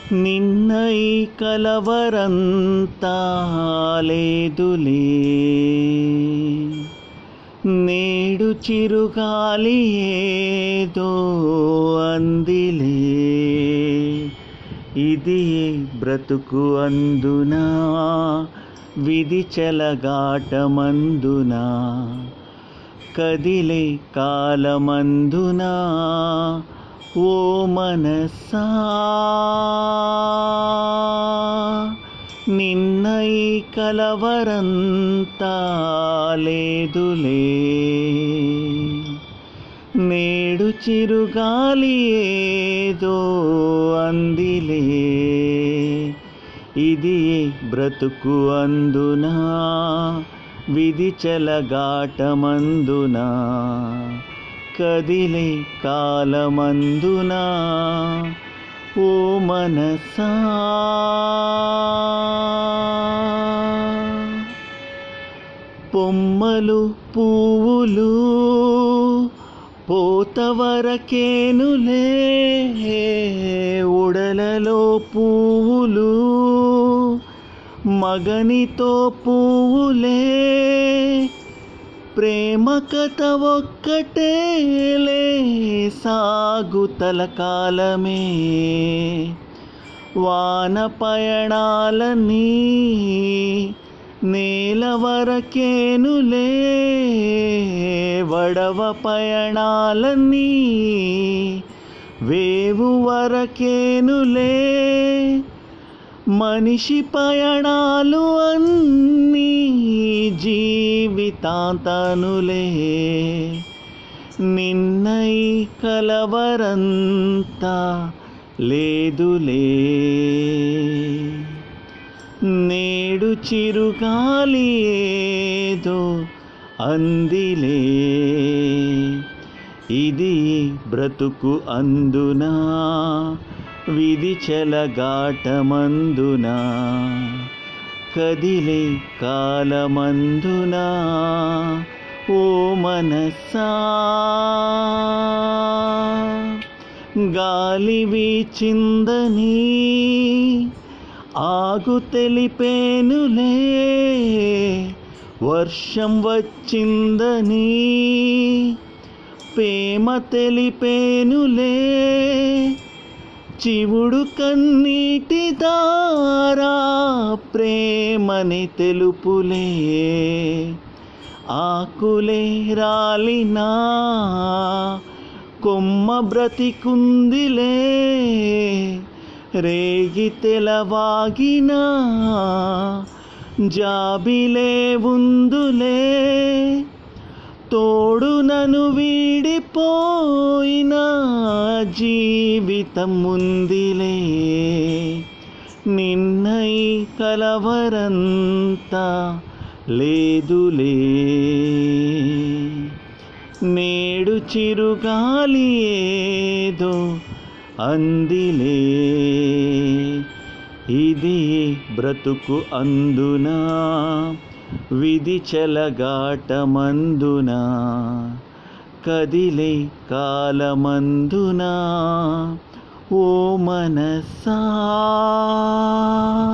నిన్నై కలవరంతా లేదులే నేడు చిరుగాలి ఏదో అందిలే ఇది బ్రతుకు అందునా విధి చెలగాటమందునా కదిలే కాలమందునా ఓ మనసా నిన్నై కలవరంతా లేదులే నేడు చిరుగాలి ఏదో అందిలే ఇది బ్రతుకు అందునా విధి చెలగాటమందునా కదిలే కాలమందునా ఓ మనసా పొమ్మలు పువ్వులు పోతవరకేనులే ఉడలలో పువ్వులు మగనితో పువ్వులే ప్రేమ కథ ఒక్కటేలే సాగు తలకాలమే వాన పయణాలని నేల వరకేనులే వడవ పయణాలని వేవు వరకేనులే మనిషి పయణాలు అన్నీ జీవితాంతనులే నిన్నై కలవరంతా లేదులే నేడు చిరుగాలి ఏదో అందిలే ఇది బ్రతుకు అందునా విధి చెలగాటమందునా కదిలే కాలమందునా ఓ మనసా గాలి వీచిందని ఆగు తెలిపేనులే వర్షం వచ్చిందని ప్రేమ తెలిపేనులే చివుడు కన్నీటి దారా ప్రేమని తెలుపులే ఆకులే రాలినా కొమ్మ బ్రతికుందిలే రేగి తెలవాగినా జాబిలే ఉందులే తోడు నను వీడిపోయిన జీవితం ముందిలే నిన్నై కలవరంతా లేదులే నేడు చిరుగాలి ఏదో అందిలే ఇది బ్రతుకు అందునా విధి చెలగాటమందునా కదిలే కాలమందునా ఓ మనసా